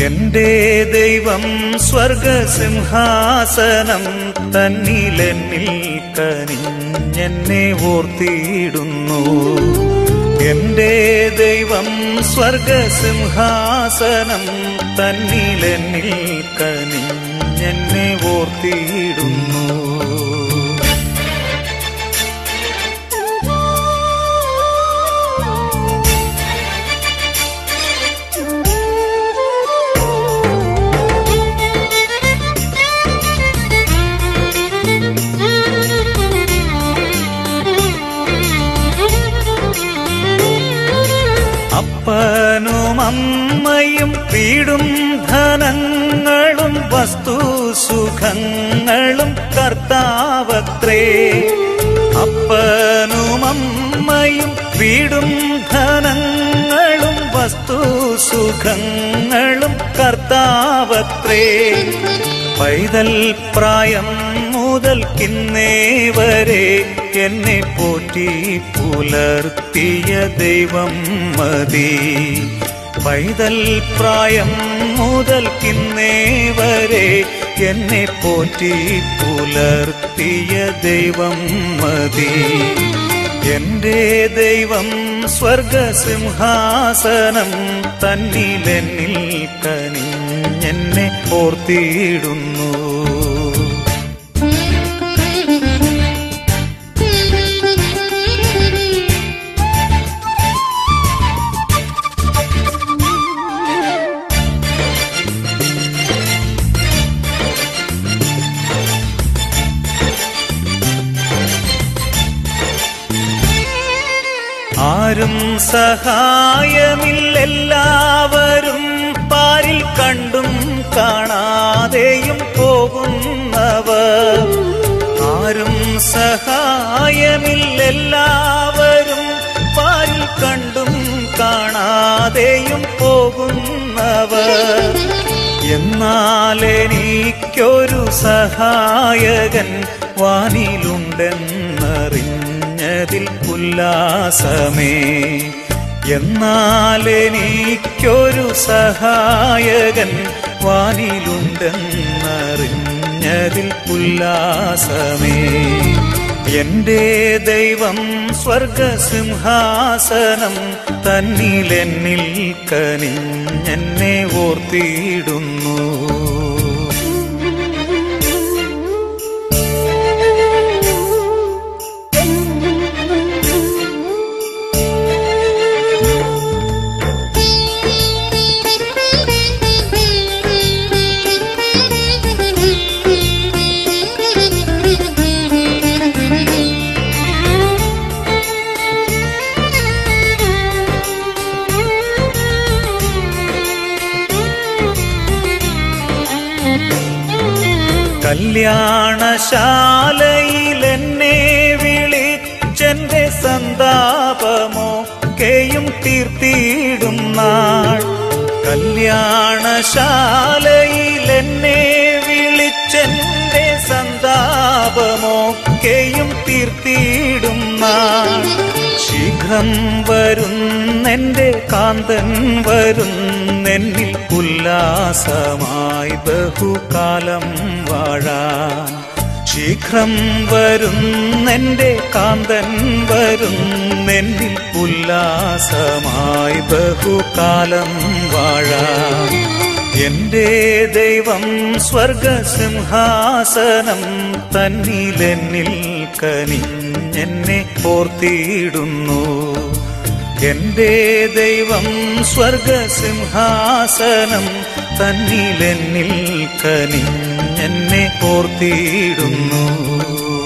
എന്റെ ദൈവം സ്വർഗസിംഹാസനം തന്നിലെന്നിൽ കനിഞ്ഞെന്നെ ഓർത്തിയിടുന്നു എന്റെ ദൈവം സ്വർഗസിംഹാസനം തന്നിലെന്നിൽ കനിഞ്ഞെന്നെ ഓർത്തിയിടുന്നു അപ്പനും അമ്മയും വീടും ധനങ്ങളും വസ്തുസുഖങ്ങളും കർത്താവത്രേ അപ്പനും അമ്മയും വീടും ധനങ്ങളും വസ്തുസുഖങ്ങളും കർത്താവത്രേ പൈതൽ പ്രായം മുതൽക്കിന്നേ വരെ എന്നെ പോറ്റി പുലർത്തിയ ദൈവം മതി പൈതൽ പ്രായം മുതൽക്കിന്നേ വരെ എന്നെ പോറ്റി പുലർത്തിയ ദൈവം മതി എന്റെ ദൈവം സ്വർഗസിംഹാസനം തന്നിലെന്നിൽ കനിഞ്ഞെന്നെ ഓർത്തിയിടുന്നു ആരും സഹായമില്ലെല്ലാവരും പാരിൽ കണ്ടും കാണാതെയും പോകുന്നവർ ആരും സഹായമില്ലെല്ലാവരും പാരിൽ കണ്ടും കാണാതെയും പോകുന്നവർ എന്നാൽ എനിക്കൊരു സഹായകൻ വാനിലുണ്ടെന്നറിഞ്ഞതിൽ ഉല്ലാസമേ എന്നാൽ എനിക്കൊരു സഹായകൻ വാനിലുണ്ടെന്നറിഞ്ഞതിൽ ഉല്ലാസമേ എന്റെ ദൈവം സ്വർഗസിംഹാസനം തന്നിലെന്നിൽ കനിഞ്ഞെന്നെ ഓർത്തിയിടുന്നു കല്യാണശാലയിൽ എന്നെ വിളിച്ചെന്റെ സന്താപമൊക്കെയും തീർത്തിയിടും നാൾ കല്യാണശാലയിൽ എന്നെ വിളിച്ചെന്റെ സന്താപമൊക്കെയും തീർത്തിയിടും നാൾ ശീഘ്രം വരുന്നെന്റെ കാന്തൻ വരുന്നെന്നിൽ ഉല്ലാസമായി ബഹുകാലം വാഴാൻ ശീഘ്രം വരുന്നെന്റെ കാന്തൻ വരുന്നെന്നിൽ ഉല്ലാസമായി ബഹുകാലം വാഴാൻ എന്റെ ദൈവം സ്വർഗസിംഹാസനം തന്നിലെന്നിൽ കനിഞ്ഞെന്നെ ഓർത്തിയിടുന്നു എന്റെ ദൈവം സ്വർഗസിംഹാസനം തന്നിലെന്നിൽ കനിഞ്ഞെന്നെ ഓർത്തിയിടുന്നു